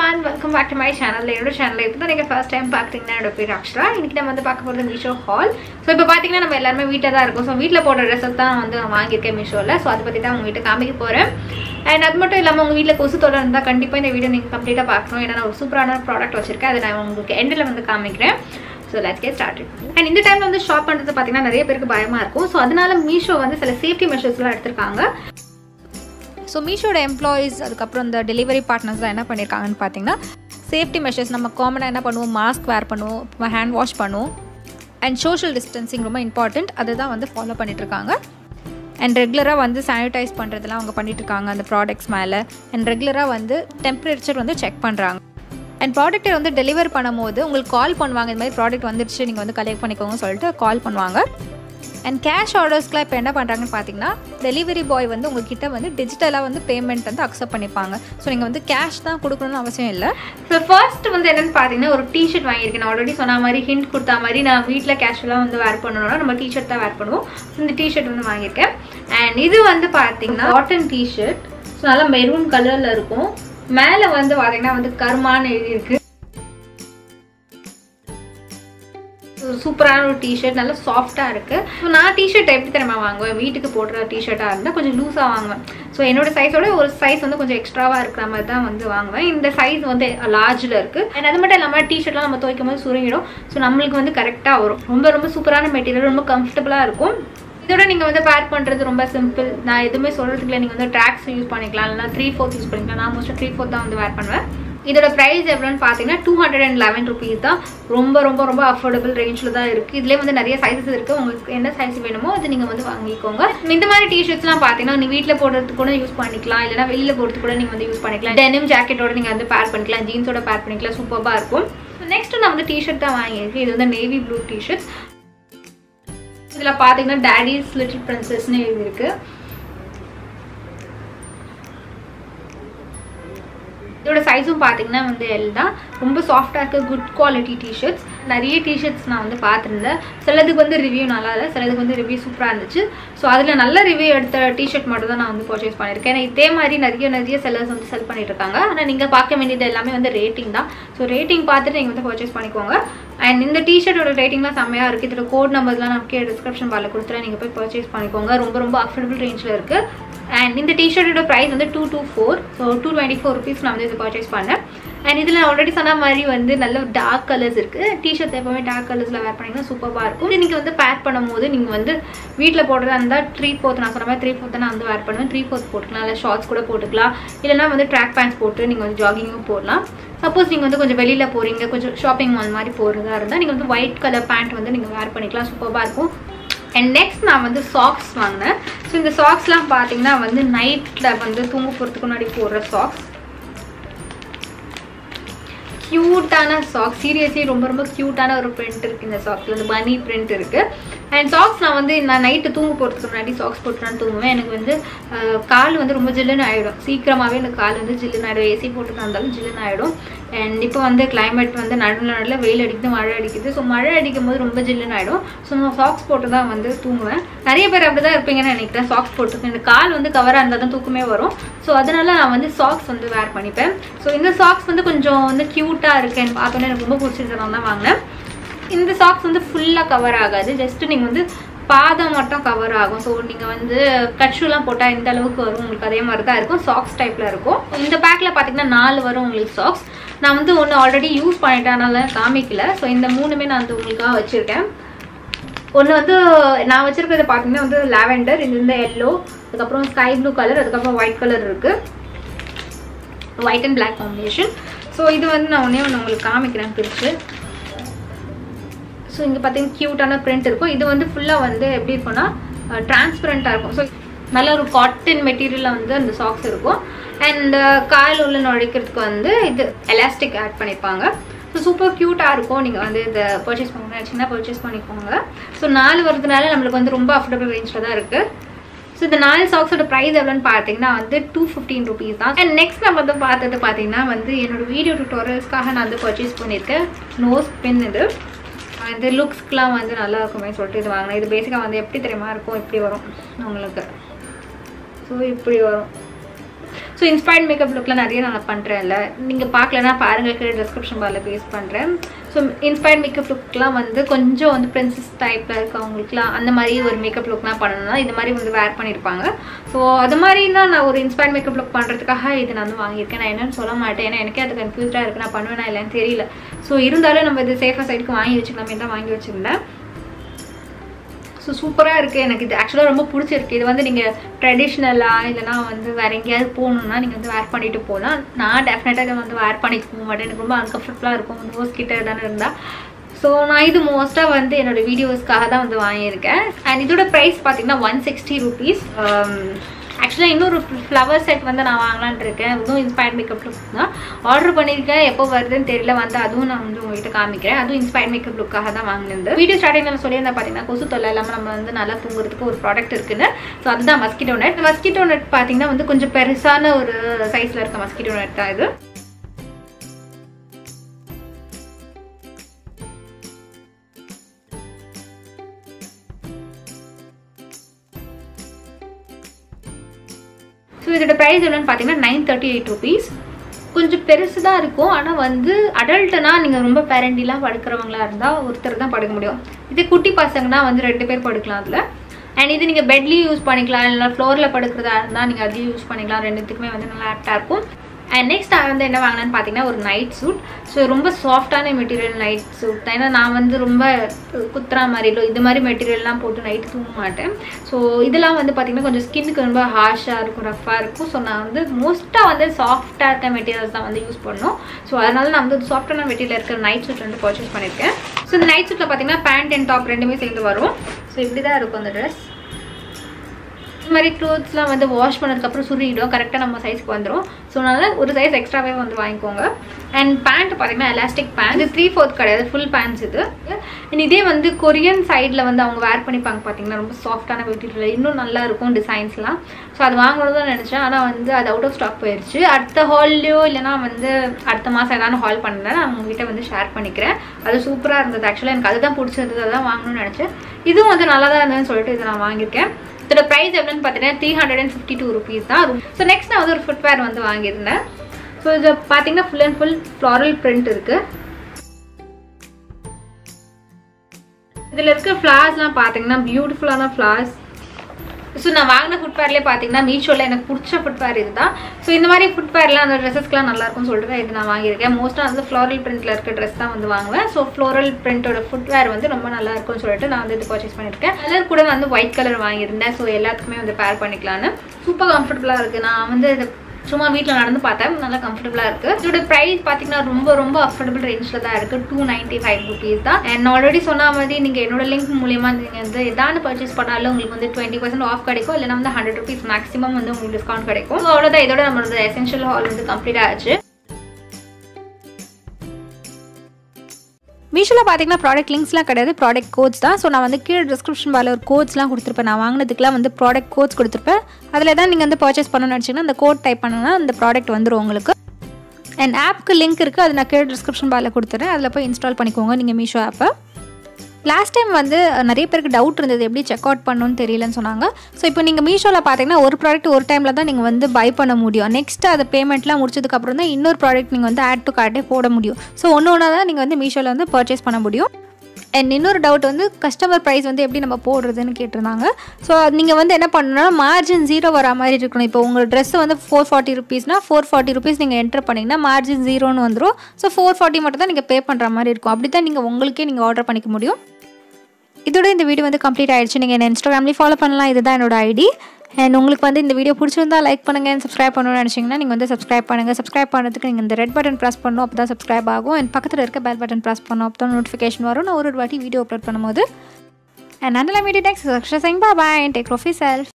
one welcome back to my channel என்னோட channel இப்போ தான் நீங்கள் ஃபர்ஸ்ட் டைம் பார்க்குறீங்கன்னா என்னோட பேர் அக்ஷரா இன்னைக்கு நம்ம வந்து பார்க்க போகிறது மீஷோ ஹால் ஸோ இப்போ பார்த்தீங்கன்னா நம்ம எல்லாருமே வீட்டில் தான் இருக்கோம் ஸோ வீட்டில் போடுற ட்ரெஸ்ஸஸ் தான் வந்து நான் வாங்கியிருக்கேன் மீஷோவில் ஸோ அதை பற்றி தான் உங்கள் வீட்டை காமிக்க போகிறேன் அண்ட் அது மட்டும் இல்லாமல் உங்கள் வீட்டில் கொசு தொலை இருந்தால் கண்டிப்பாக இந்த வீடியோ நீங்கள் கம்ப்ளீட்டாக பார்க்கணும் ஏன்னா நான் ஒரு சூப்பரான ப்ராடக்ட் வச்சிருக்கேன் அதை நான் உங்களுக்கு எண்டில் வந்து காமிக்கிறேன் so let's get start and இந்த டைமில் வந்து ஷாப் பண்ணுறது பார்த்தீங்கன்னா நிறைய பேருக்கு பயமாக இருக்கும் ஸோ அதனால மீஷோ வந்து சில சேஃப்டி மெஷர்ஸ்லாம் எடுத்திருக்காங்க ஸோ மீஷோட எம்ப்ளாயீஸ் அதுக்கப்புறம் இந்த டெலிவரி பார்ட்னர்ஸ்லாம் என்ன பண்ணியிருக்காங்கன்னு பார்த்தீங்கன்னா சேஃப்டி மெஷர்ஸ் நம்ம காமனாக என்ன பண்ணுவோம் மாஸ்க் வேர் பண்ணுவோம் ஹேண்ட் வாஷ் பண்ணுவோம் அண்ட் சோஷியல் டிஸ்டன்சிங் ரொம்ப இம்பார்ட்டண்ட் அதை தான் வந்து ஃபாலோ பண்ணிகிட்ருக்காங்க அண்ட் ரெகுலராக வந்து சானிடைஸ் பண்ணுறதுலாம் அவங்க பண்ணிகிட்ருக்காங்க அந்த ப்ராடக்ட்ஸ் மேலே அண்ட் ரெகுலராக வந்து டெம்பரேச்சர் வந்து செக் பண்ணுறாங்க அண்ட் ப்ராடக்ட்டை வந்து டெலிவர் பண்ணும்போது உங்களுக்கு கால் பண்ணுவாங்க இந்த மாதிரி ப்ராடக்ட் வந்துருச்சு நீங்கள் வந்து கலெக்ட் பண்ணிக்கோங்க சொல்லிட்டு கால் பண்ணுவாங்க அண்ட் கேஷ் ஆர்டர்ஸ்க்குலாம் இப்போ என்ன பண்ணுறாங்கன்னு பார்த்தீங்கன்னா டெலிவரி பாய் வந்து உங்ககிட்ட வந்து டிஜிட்டலாக வந்து பேமெண்ட் வந்து அக்செப்ட் பண்ணிப்பாங்க ஸோ நீங்கள் வந்து கேஷ் தான் கொடுக்கணும்னு அவசியம் இல்லை ஸோ ஃபர்ஸ்ட் வந்து என்னென்னு பார்த்தீங்கன்னா ஒரு டிஷர்ட் வாங்கியிருக்கேன் நான் ஆல்ரெடி சொன்ன மாதிரி ஹிண்ட் கொடுத்த மாதிரி நான் வீட்டில் கேஷுவலாக வந்து வேர் பண்ணணும்னா நம்ம டிஷர்ட் தான் வேர் பண்ணுவோம் இந்த டிஷர்ட் வந்து வாங்கியிருக்கேன் அண்ட் இது வந்து பார்த்தீங்கன்னா காட்டன் டிஷர்ட் ஸோ நல்லா மெரூன் கலரில் இருக்கும் மேலே வந்து பார்த்தீங்கன்னா வந்து கர்மான்னு எழுதியிருக்கு சூப்பரான ஒரு டிஷர்ட் நல்லா சாஃப்டாக இருக்குது ஸோ நான் டிஷர்ட் எப்படி தெரியுமா வாங்குவேன் வீட்டுக்கு போடுற டிஷர்ட்டாக இருந்தால் கொஞ்சம் லூஸாக வாங்குவேன் ஸோ என்னோட சைஸோட ஒரு சைஸ் வந்து கொஞ்சம் எக்ஸ்ட்ராவாக இருக்கிற மாதிரி தான் வந்து வாங்குவேன் இந்த சைஸ் வந்து லார்ஜில் இருக்குது அண்ட் அது மட்டும் இல்லாமல் டிஷர்ட்லாம் நம்ம துவைக்கும் போது சுருங்கிடும் ஸோ நம்மளுக்கு வந்து கரெக்டாக வரும் ரொம்ப ரொம்ப சூப்பரான மெட்டீரியல் ரொம்ப கம்ஃபர்டபுளாக இருக்கும் இதோட நீங்கள் வந்து பேர் பண்ணுறது ரொம்ப சிம்பிள் நான் எதுவுமே சொல்கிறதுக்குல நீங்கள் வந்து ட்ராக்ஸ் யூஸ் பண்ணிக்கலாம் இல்லைனா த்ரீ ஃபோர்த் யூஸ் பண்ணிக்கலாம் நான் மோஸ்ட்டாக த்ரீ ஃபோர்த் தான் வந்து வேர் பண்ணுவேன் இதோட ப்ரைஸ் எவ்வளோன்னு பார்த்தீங்கன்னா two hundred and eleven rupees தான் ரொம்ப ரொம்ப ரொம்ப அஃபோர்டபுள் ரேஞ்சில் தான் இருக்குது இதுலேயே வந்து நிறைய சைஸஸ் இருக்குது உங்களுக்கு என்ன சைஸ் வேணுமோ அது நீங்கள் வந்து வாங்கிக்கோங்க இந்த மாதிரி டிஷர்ட்ஸ்லாம் பார்த்தீங்கன்னா நீ வீட்டில் போடுறதுக்கு கூட யூஸ் பண்ணிக்கலாம் இல்லைனா வெளியில் போடுறதுக்கு கூட நீங்கள் வந்து யூஸ் பண்ணிக்கலாம் டெனிம் ஜாக்கெட்டோட நீங்கள் வந்து பேர் பண்ணிக்கலாம் ஜீன்ஸோட பேர் பண்ணிக்கலாம் சூப்பராக இருக்கும் நெக்ஸ்ட் நான் வந்து டிஷர்ட் தான் வாங்கியிருக்கேன் இது வந்து நேவி ப்ளூ டிஷர்ட்ஸ் இதில் பார்த்தீங்கன்னா டேடிஸ் லிட்டில் பிரின்சஸ்னு எழுதியிருக்கு இதோட சைஸும் பார்த்தீங்கன்னா வந்து எல் தான் ரொம்ப சாஃப்டாக இருக்குது குட் குவாலிட்டி டிஷர்ட்ஸ் நிறைய டிஷர்ட்ஸ் நான் வந்து பார்த்துருந்தேன் சிலதுக்கு வந்து ரிவ்யூ நல்லா இல்லை சிலதுக்கு வந்து ரிவ்யூ சூப்பராக இருந்துச்சு ஸோ அதில் நல்ல ரிவ்யூ எடுத்த டிஷர்ட் மட்டும் தான் நான் வந்து பர்ச்சேஸ் பண்ணியிருக்கேன் ஏன்னா இதே மாதிரி நிறைய நிறைய செல்லர்ஸ் வந்து செல் பண்ணிட்டு இருக்காங்க ஆனால் நீங்கள் பார்க்க வேண்டியது எல்லாமே வந்து ரேட்டிங் தான் ஸோ ரேட்டிங் பார்த்துட்டு நீங்கள் வந்து பர்ச்சேஸ் பண்ணிக்கோங்க அண்ட் இந்த டிஷர்ட்டோட ரேட்டிங்லாம் செம்மையாக இருக்குது இதோட கோட் நம்பர்ஸ்லாம் நான் கீழே டிஸ்கிரிப்ஷன் பாரில் கொடுத்துறேன் நீங்கள் போய் பர்ச்சேஸ் பண்ணிக்கோங்க ரொம்ப ரொம்ப அஃபோர்டபுள் ரேஞ்சில் இருக்குது அண்ட் இந்த டிஷர்ட்டோட ப்ரைஸ் வந்து two two four so two twenty four rupees நான் வந்து இது பர்ச்சேஸ் பண்ணேன் அண்ட் இதில் ஆல்ரெடி சொன்ன மாதிரி வந்து நல்ல டார்க் கலர்ஸ் இருக்குது டிஷர்ட் எப்போவுமே டார்க் கலர்ஸில் வேர் பண்ணிங்கன்னா சூப்பராக இருக்கும் இது நீங்கள் வந்து பேக் பண்ணும்போது நீங்கள் வந்து வீட்டில் போடுறதா இருந்தால் த்ரீ ஃபோர்த் நான் சொன்ன மாதிரி த்ரீ ஃபோர்த் நான் வந்து வேர் பண்ணுவேன் த்ரீ ஃபோர்த் போட்டுக்கலாம் இல்லை ஷார்ட்ஸ் கூட போட்டுக்கலாம் இல்லைனா வந்து ட்ராக் பேண்ட்ஸ் போட்டு நீங்கள் வந்து ஜாகிங்கும் போடலாம் சப்போஸ் நீங்கள் வந்து கொஞ்சம் வெளியில் போகிறீங்க கொஞ்சம் ஷாப்பிங் மால் மாதிரி போகிறதா இருந்தால் நீங்கள் வந்து ஒயிட் கலர் பேண்ட் வந்து நீங்கள் வேர் பண்ணிக்கலாம் சூப்பராக இருக்கும் அண்ட் நெக்ஸ்ட் நான் வந்து சாக்ஸ் வாங்கினேன் ஸோ இந்த சாக்ஸ்லாம் பார்த்தீங்கன்னா வந்து நைட்டில் வந்து தூங்க போகிறதுக்கு முன்னாடி போடுற சாக்ஸ் க்யூட்டான சாக்ஸ் சீரியஸ்லி ரொம்ப ரொம்ப க்யூட்டான ஒரு பிரிண்ட் இருக்குது இந்த சாக்ஸில் வந்து பனி பிரிண்ட் இருக்குது அண்ட் சாக்ஸ் நான் வந்து நான் நைட்டு தூங்க போகிறதுக்கு முன்னாடி சாக்ஸ் போட்டுலாம் தூங்குவேன் எனக்கு வந்து கால் வந்து ரொம்ப ஜில்லுன்னு ஆகிடும் சீக்கிரமாகவே எனக்கு கால் வந்து ஜில்லுன்னு ஆகிடும் ஏசி போட்டு இருந்தாலும் ஜில்லுன்னு ஆகிடும் அண்ட் இப்போ வந்து கிளைமேட் வந்து நடுவில் நடுவில் வெயில் அடிக்குது மழை அடிக்குது ஸோ மழை அடிக்கும் போது ரொம்ப ஜில்லுன்னு ஆகிடும் ஸோ நான் சாக்ஸ் போட்டு தான் வந்து தூங்குவேன் நிறைய பேர் அப்படி தான் இருப்பீங்கன்னு நினைக்கிறேன் சாக்ஸ் போட்டு இந்த கால் வந்து கவராக இருந்தால் தான் தூக்கமே வரும் ஸோ அதனால நான் வந்து சாக்ஸ் வந்து வேர் பண்ணிப்பேன் ஸோ இந்த சாக்ஸ் வந்து கொஞ்சம் வந்து க்யூட்டாக இருக்கேன் பார்த்தோன்னே எனக்கு ரொம்ப பிடிச்சிருக்கிறோம் தான் வாங்கினேன் இந்த சாக்ஸ் வந்து ஃபுல்லாக கவர் ஆகாது ஜஸ்ட்டு நீங்கள் வந்து பாதம் மட்டும் கவர் ஆகும் ஸோ நீங்கள் வந்து கட்ஷூலாம் போட்டால் இந்த அளவுக்கு வரும் உங்களுக்கு அதே மாதிரி தான் இருக்கும் சாக்ஸ் டைப்பில் இருக்கும் இந்த பேக்கில் பார்த்தீங்கன்னா நாலு வரும் உங்களுக்கு சாக்ஸ் நான் வந்து ஒன்று ஆல்ரெடி யூஸ் பண்ணிட்டேன் அதனால காமிக்கல ஸோ இந்த மூணுமே நான் வந்து உங்களுக்காக வச்சுருக்கேன் ஒன்று வந்து நான் வச்சுருக்கிறது பார்த்தீங்கன்னா வந்து லாவெண்டர் இது வந்து எல்லோ அதுக்கப்புறம் ஸ்கை ப்ளூ கலர் அதுக்கப்புறம் ஒயிட் கலர் இருக்குது white and black combination so இது வந்து நான் ஒன்றே ஒன்று உங்களுக்கு காமிக்கிறேன் பிரித்து ஸோ இங்கே பார்த்தீங்கன்னா க்யூட்டான பிரிண்ட் இருக்கும் இது வந்து ஃபுல்லாக வந்து எப்படி இருக்கும்னா டிரான்ஸ்பரண்ட்டாக இருக்கும் ஸோ நல்ல ஒரு காட்டன் மெட்டீரியலில் வந்து அந்த சாக்ஸ் இருக்கும் அண்ட் கால் உள்ள நுழைக்கிறதுக்கு வந்து இது எலாஸ்டிக் ஆட் பண்ணியிருப்பாங்க ஸோ சூப்பர் க்யூட்டாக இருக்கும் நீங்கள் வந்து இதை பர்ச்சேஸ் பண்ண நினச்சிங்கன்னா பர்ச்சேஸ் பண்ணிக்கோங்க ஸோ நாலு வரதுனால நம்மளுக்கு வந்து ரொம்ப அஃபோர்டபுள் ரேஞ்சில் தான் இருக்குது ஸோ இந்த நாலு சாக்ஸோட ப்ரைஸ் எவ்வளோன்னு பார்த்தீங்கன்னா வந்து டூ ஃபிஃப்டீன் ருபீஸ் தான் அண்ட் நெக்ஸ்ட் நம்ம வந்து பார்த்தது பார்த்தீங்கன்னா வந்து என்னோட வீடியோ டுட்டோரியல்ஸ்க்காக நான் வந்து பர்ச்சேஸ் பண்ணியிருக்கேன் நோஸ் பின் இது இந்த லுக்ஸ்க்கெலாம் வந்து நல்லா இருக்குமே சொல்லிட்டு இது வாங்கினேன் இது பேசிக்காக வந்து எப்படி தெரியுமா இருக்கும் இப்படி வரும் உங்களுக்கு ஸோ இப்படி வரும் ஸோ இன்ஸ்பயர்ட் மேக்கப் லுக்கில் நிறைய நான் பண்ணுறேன்ல நீங்கள் பார்க்கலன்னா பாருங்கள் கீழே டிஸ்கிரிப்ஷன் பாரில் பேஸ் பண்ணுறேன் ஸோ இன்ஸ்பயர்ட் மேக்கப் லுக்லாம் வந்து கொஞ்சம் வந்து பிரின்சஸ் டைப்பில் இருக்கவங்களுக்குலாம் அந்த மாதிரி ஒரு மேக்கப் லுக்லாம் பண்ணணும்னா இது மாதிரி வந்து வேர் பண்ணியிருப்பாங்க ஸோ அது மாதிரினா நான் ஒரு இன்ஸ்பயர்ட் மேக்கப் லுக் பண்ணுறதுக்காக இது நான் வந்து வாங்கியிருக்கேன் நான் என்னன்னு சொல்ல மாட்டேன் ஏன்னா எனக்கே அது கன்ஃபியூஸ்டாக இருக்குது நான் பண்ணுவேனா இல்லைன்னு தெரியல ஸோ இருந்தாலும் நம்ம இது சேஃபாக சைடுக்கு வாங்கி வச்சுக்கலாமே தான் வாங்கி வச்சுருந்தேன் ஸோ சூப்பராக இருக்குது எனக்கு இது ஆக்சுவலாக ரொம்ப பிடிச்சிருக்கு இது வந்து நீங்கள் ட்ரெடிஷ்னலாக இல்லைனா வந்து வேறு எங்கேயாவது போகணுன்னா நீங்கள் வந்து வேர் பண்ணிட்டு போகலாம் நான் டெஃபினட்டாக இதை வந்து வேர் பண்ணிட்டு போக மாட்டேன் எனக்கு ரொம்ப அன்கம்ஃபர்டபுளாக இருக்கும் நோஸ் கிட்ட தானே இருந்தால் ஸோ நான் இது மோஸ்ட்டாக வந்து என்னோட வீடியோஸ்க்காக தான் வந்து வாங்கியிருக்கேன் அண்ட் இதோட ப்ரைஸ் பார்த்தீங்கன்னா ஒன் சிக்ஸ்டி ருபீஸ் ஆக்சுவலாக இன்னொரு ஃப்ளவர் செட் வந்து நான் வாங்கலான்ட்டு இருக்கேன் இதுவும் இன்ஸ்பயர்ட் மேக்கப் லுக் தான் ஆர்டர் பண்ணியிருக்கேன் எப்போ வருதுன்னு தெரியல வந்து அதுவும் நான் வந்து உங்ககிட்ட காமிக்கிறேன் அதுவும் இன்ஸ்பயர்ட் மேக்கப் லுக்காக தான் வாங்கினது வீடியோ ஸ்டார்டிங் நம்ம சொல்லியிருந்தேன் பார்த்தீங்கன்னா கொசு தொல்லை இல்லாமல் நம்ம வந்து நல்லா தூங்குறதுக்கு ஒரு ப்ராடக்ட் இருக்குன்னு ஸோ அதுதான் மஸ்கிட்டோ நெட் மஸ்கிட்டோ நெட் பார்த்தீங்கன்னா வந்து கொஞ்சம் பெருசான ஒரு சைஸில் இருக்க மஸ்கிட்டோ நெட் தான் இது ஸோ இதோட ப்ரைஸ் எவ்வளோன்னு பார்த்தீங்கன்னா நைன் தேர்ட்டி எயிட் ருபீஸ் கொஞ்சம் பெருசு தான் இருக்கும் ஆனால் வந்து அடல்ட்டுனா நீங்கள் ரொம்ப பேரண்டிலாம் படுக்கிறவங்களா இருந்தால் ஒருத்தர் தான் படுக்க முடியும் இதே குட்டி பசங்கன்னா வந்து ரெண்டு பேர் படுக்கலாம் அதில் அண்ட் இது நீங்கள் பெட்லேயும் யூஸ் பண்ணிக்கலாம் இல்லை ஃப்ளோரில் படுக்கிறதா இருந்தால் நீங்கள் அதையும் யூஸ் பண்ணிக்கலாம் ரெண்டுத்துக்குமே வந்து நல்லா ஆப்டாக இருக்கும் அண்ட் நெக்ஸ்ட் நான் வந்து என்ன வாங்கினேன்னு பார்த்தீங்கன்னா ஒரு நைட் சூட் ஸோ ரொம்ப சாஃப்டான மெட்டீரியல் நைட் சூட் தான் ஏன்னா நான் வந்து ரொம்ப குத்துறா மாதிரிலோ இது மாதிரி மெட்டீரியல்லாம் போட்டு நைட்டு தூங்க மாட்டேன் ஸோ இதெல்லாம் வந்து பார்த்திங்கன்னா கொஞ்சம் ஸ்கின்னுக்கு ரொம்ப ஹார்ஷாக இருக்கும் ரஃப்பாக இருக்கும் ஸோ நான் வந்து மோஸ்ட்டாக வந்து சாஃப்டாக இருக்க மெட்டீரியல்ஸ் தான் வந்து யூஸ் பண்ணோம் ஸோ அதனால நான் வந்து சாஃப்டான மெட்டீரியல் இருக்கிற நைட் சூட் வந்து பர்ச்சேஸ் பண்ணியிருக்கேன் ஸோ இந்த நைட் சூட்டில் பார்த்தீங்கன்னா பேண்ட் அண்ட் டாப் ரெண்டுமே சேர்ந்து வரும் ஸோ இப்படி தான் இருக்கும் அந்த ட்ரெஸ் இந்த மாதிரி க்ளோத்ஸ்லாம் வந்து வாஷ் பண்ணதுக்கப்புறம் சுருங்கிடும் கரெக்டாக நம்ம சைஸ்க்கு வந்துடும் ஸோ அதனால் ஒரு சைஸ் எக்ஸ்ட்ராவே வந்து வாங்கிக்கோங்க அண்ட் பேண்ட் பார்த்தீங்கன்னா எலாஸ்டிக் பேண்ட் இது த்ரீ ஃபோர்த் கிடையாது ஃபுல் பேண்ட்ஸ் இது அண்ட் இதே வந்து கொரியன் சைடில் வந்து அவங்க வேர் பண்ணிப்பாங்க பார்த்தீங்கன்னா ரொம்ப சாஃப்டான மெட்டீரியல் இன்னும் நல்லா இருக்கும் டிசைன்ஸ்லாம் ஸோ அது வாங்கணும் தான் நினச்சேன் ஆனால் வந்து அது அவுட் ஆஃப் ஸ்டாக் போயிடுச்சு அடுத்த ஹால்லையோ இல்லைனா வந்து அடுத்த மாதம் ஏதாவது ஹால் பண்ணேன் நான் உங்ககிட்ட வந்து ஷேர் பண்ணிக்கிறேன் அது சூப்பராக இருந்தது ஆக்சுவலாக எனக்கு அதுதான் பிடிச்சிருந்தது அதான் வாங்கணும்னு நினச்சேன் இதுவும் வந்து நல்லா தான் இருந்ததுன்னு சொல்லிட்டு இதை நான் வாங்கியிருக்கேன் இதோட ப்ரைஸ் எவ்வளோன்னு பார்த்தீங்கன்னா three hundred and fifty two rupees தான் ஸோ நெக்ஸ்ட் நான் வந்து ஒரு ஃபுட்வேர் வந்து வாங்கியிருந்தேன் ஸோ இது பார்த்தீங்கன்னா full and full floral print இருக்குது இதில் இருக்க ஃப்ளார்ஸ்லாம் பார்த்தீங்கன்னா பியூட்டிஃபுல்லான ஃப்ளார்ஸ் ஸோ நான் வாங்கின ஃபுட்வேர்லேயே பார்த்தீங்கன்னா மீஷோவில் எனக்கு பிடிச்ச ஃபுட்வேர் இதுதான் ஸோ இந்த மாதிரி ஃபுட்வேர்லாம் அந்த ட்ரெஸ்ஸஸ்க்குலாம் நல்லாயிருக்கும்னு சொல்லிட்டு தான் இது நான் வாங்கியிருக்கேன் மோஸ்ட்டாக வந்து ஃப்ளோரல் பிரிண்ட்டில் இருக்க ட்ரெஸ் தான் வந்து வாங்குவேன் ஸோ ஃப்ளோரல் பிரிண்டோட ஃபுட்வேர் வந்து ரொம்ப நல்லா இருக்கும்னு சொல்லிட்டு நான் வந்து இது பர்ச்சேஸ் பண்ணியிருக்கேன் கலர் கூட வந்து ஒயிட் கலர் வாங்கியிருந்தேன் ஸோ எல்லாத்துக்குமே வந்து பேர் பண்ணிக்கலான்னு சூப்பர் கம்ஃபர்டபுளாக இருக்குது நான் வந்து இது சும்மா வீட்டில் நடந்து பார்த்தேன் நல்லா கம்ஃபர்டபுளாக இருக்குது இதோட ப்ரைஸ் பார்த்தீங்கன்னா ரொம்ப ரொம்ப அஃபோர்டபுள் ரேஞ்சில் தான் இருக்குது டூ நைன்ட்டி ஃபைவ் ருபீஸ் தான் அண்ட் ஆல்ரெடி சொன்ன மாதிரி நீங்கள் என்னோட லிங்க் மூலியமா நீங்கள் வந்து எதாவது பர்ச்சேஸ் பண்ணாலும் உங்களுக்கு வந்து டுவெண்ட்டி பர்சன்ட் ஆஃப் கிடைக்கும் இல்லைனா வந்து ஹண்ட்ரட் ருபீஸ் மேக்ஸிமம் வந்து உங்களுக்கு டிஸ்கவுண்ட் கிடைக்கும் ஸோ அவ்வளோதான் இதோட நம்மளோட எசென்ஷியல் ஹால் வந்து கம்ப்ளீட் ஆச்சு மீஷோவில் பார்த்தீங்கன்னா ப்ராடக்ட் லிங்க்ஸ்லாம் கிடையாது ப்ராடக்ட் கோட்ஸ் தான் ஸோ நான் வந்து கீழே டிஸ்கிரிப்ஷன் பாரில் ஒரு கோட்ஸ்லாம் கொடுத்துருப்பேன் நான் வாங்கினதுக்குலாம் வந்து ப்ராடக்ட் கோட்ஸ் கொடுத்துருப்பேன் அதில் தான் நீங்கள் வந்து பர்ச்சேஸ் பண்ணணும்னு நினச்சிங்கன்னா அந்த கோட் டைப் பண்ணணும்னா அந்த ப்ராடக்ட் வந்துடும் உங்களுக்கு அண்ட் ஆப்க்கு லிங்க் இருக்குது அது நான் கீழே டிஸ்கிரிப்ஷன் பாரில் கொடுத்துறேன் அதில் போய் இன்ஸ்டால் பண்ணிக்கோங்க நீங்கள் மீஷோ ஆப்பை லாஸ்ட் டைம் வந்து நிறைய பேருக்கு டவுட் இருந்தது எப்படி செக் அவுட் பண்ணணும்னு தெரியலன்னு சொன்னாங்க ஸோ இப்போ நீங்கள் மீஷோவில் பார்த்தீங்கன்னா ஒரு ப்ராடக்ட் ஒரு டைமில் தான் நீங்கள் வந்து பை பண்ண முடியும் நெக்ஸ்ட் அது பேமெண்ட்லாம் முடிச்சதுக்கப்புறம் தான் இன்னொரு ப்ராடக்ட் நீங்கள் வந்து ஆட் டு கார்ட்டே போட முடியும் ஸோ ஒன்று ஒன்றா தான் நீங்கள் வந்து மீஷோவில் வந்து பர்ச்சேஸ் பண்ண முடியும் அண்ட் இன்னொரு டவுட் வந்து கஸ்டமர் ப்ரைஸ் வந்து எப்படி நம்ம போடுறதுன்னு கேட்டிருந்தாங்க ஸோ நீங்கள் வந்து என்ன பண்ணணும்னா மார்ஜின் ஜீரோ வர மாதிரி இருக்கணும் இப்போ உங்கள் ட்ரெஸ் வந்து ஃபோர் ஃபார்ட்டி ருபீஸ்னால் ஃபோர் ஃபார்ட்டி ருபீஸ் நீங்கள் என்டர் பண்ணிங்கன்னா மார்ஜின் ஜீரோன்னு வந்துடும் ஸோ ஃபோர் ஃபார்ட்டி மட்டும் தான் நீங்கள் பே பண்ணுற மாதிரி இருக்கும் அப்படி தான் நீங்கள் உங்களுக்கே நீங்கள் ஆர்டர் பண்ணிக்க முடியும் இதோட இந்த வீடியோ வந்து கம்ப்ளீட் ஆயிடுச்சு நீங்கள் என்ன இன்ஸ்டாகிராம்லேயும் ஃபாலோ பண்ணலாம் இதுதான் என்னோட ஐடி அண்ட் உங்களுக்கு வந்து இந்த வீடியோ பிடிச்சிருந்தா லைக் பண்ணுங்கள் சப்ஸ்கிரைப் பண்ணணும்னு நினச்சிங்கன்னா நீங்கள் வந்து சப்ஸ்கிரைப் பண்ணுங்கள் சப்ஸ்கிரைப் பண்ணுறதுக்கு நீங்கள் இந்த ரெட் பட்டன் ப்ரெஸ் பண்ணணும் அப்போ தான் சப்ஸ்கிரைப் ஆகும் அண்ட் பக்கத்தில் இருக்க பெல் பட்டன் ப்ரெஸ் பண்ணணும் அப்போ தான் நோட்டிஃபிகேஷன் வரும் நான் ஒரு ஒரு வாட்டி வீடியோ அப்லோட் பண்ணும்போது அண்ட் அதில் media tags success boy and tag trophy self